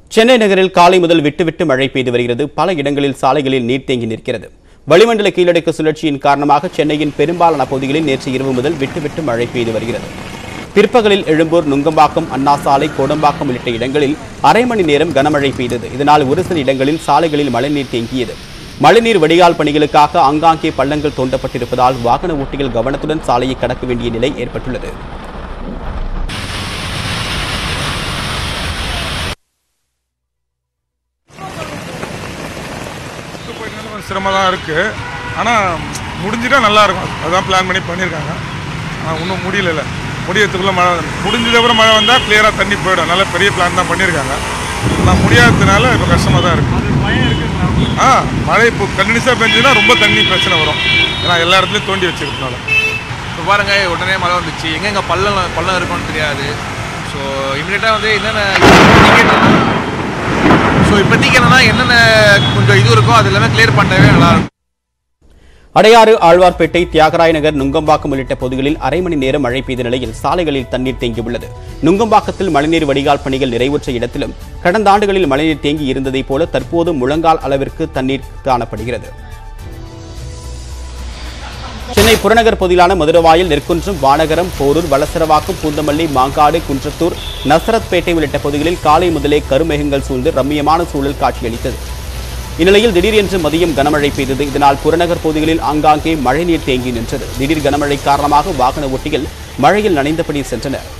சென்னை நகரில் காலை முதல் விட்டுவிட்டு மழை பெய்து வருகிறது பல இடங்களில் சாலைகளில் நீர் தேங்கி நிற்கிறது வளிமண்டல கீழடுக்கு சுழற்சியின் காரணமாக சென்னையின் பெரும்பாலான பகுதிகளில் நேற்று இரவு முதல் விட்டுவிட்டு மழை பெய்து வருகிறது பிற்பகலில் எழும்பூர் நுங்கம்பாக்கம் அண்ணா சாலை கோடம்பாக்கம் உள்ளிட்ட இடங்களில் அரை மணி நேரம் கனமழை பெய்தது இதனால் ஒரு சில இடங்களில் சாலைகளில் மழைநீர் தேங்கியது மழைநீர் வடிகால் பணிகளுக்காக ஆங்காங்கே பள்ளங்கள் தோண்டப்பட்டிருப்பதால் வாகன ஓட்டிகள் கவனத்துடன் சாலையை கடக்க வேண்டிய நிலை ஏற்பட்டுள்ளது போயிருந்தாலும் கொஞ்சம் சிரமம் தான் இருக்குது ஆனால் முடிஞ்சிட்டா நல்லா இருக்கும் அதுதான் பிளான் பண்ணி பண்ணியிருக்காங்க ஆனால் இன்னும் முடியல முடியறதுக்குள்ளே மழை முடிஞ்சதுக்கப்புறம் மழை வந்தால் கிளியராக தண்ணி போயிடும் நல்ல பெரிய பிளான் தான் பண்ணியிருக்காங்க ஆனால் முடியாததுனால இப்போ கஷ்டமாக தான் இருக்குது ஆ மழை இப்போ கண்டினியூஸாக பெஞ்சதுன்னா ரொம்ப தண்ணி பிரச்சனை வரும் ஏன்னா எல்லா இடத்துலையும் தோண்டி வச்சிருக்கனால இப்போ பாருங்க உடனே மழை வந்துச்சு எங்கெங்க பள்ளம் பள்ளம் இருக்கும்னு தெரியாது ஸோ இமீடியட்டாக வந்து என்னென்ன ஸோ இப்போதைக்கு என்னன்னா என்னென்ன கொஞ்சம் இது இருக்கோ அது எல்லாமே கிளியர் பண்ணவே நல்லா இருக்கும் அடையாறு ஆழ்வார்பேட்டை தியாகராய நகர் நுங்கம்பாக்கம் உள்ளிட்ட பகுதிகளில் அரை மணி நேரம் மழை பெய்த நிலையில் சாலைகளில் தண்ணீர் தேங்கியுள்ளது நுங்கம்பாக்கத்தில் மழைநீர் வடிகால் பணிகள் நிறைவுற்ற இடத்திலும் கடந்த ஆண்டுகளில் மழைநீர் தேங்கி இருந்ததைப் போல தற்போது முழங்கால் அளவிற்கு தண்ணீர் காணப்படுகிறது சென்னை புறநகர் பகுதியிலான மதுரவாயில் நெற்குன்றம் வானகரம் போரூர் வளசரவாக்கம் பூந்தமல்லி மாங்காடு குன்றத்தூர் நசரத்பேட்டை உள்ளிட்ட பகுதிகளில் காலை முதலே கருமேகங்கள் சூழ்ந்து ரம்மியமான சூழல் காட்சியளித்தது இந்நிலையில் திடீரென்று மதியம் கனமழை பெய்தது இதனால் புறநகர் பகுதிகளில் ஆங்காங்கே மழைநீர் தேங்கி நின்றது திடீர் கனமழை காரணமாக வாகன ஓட்டிகள் மழையில் நனைந்தபடி சென்றனர்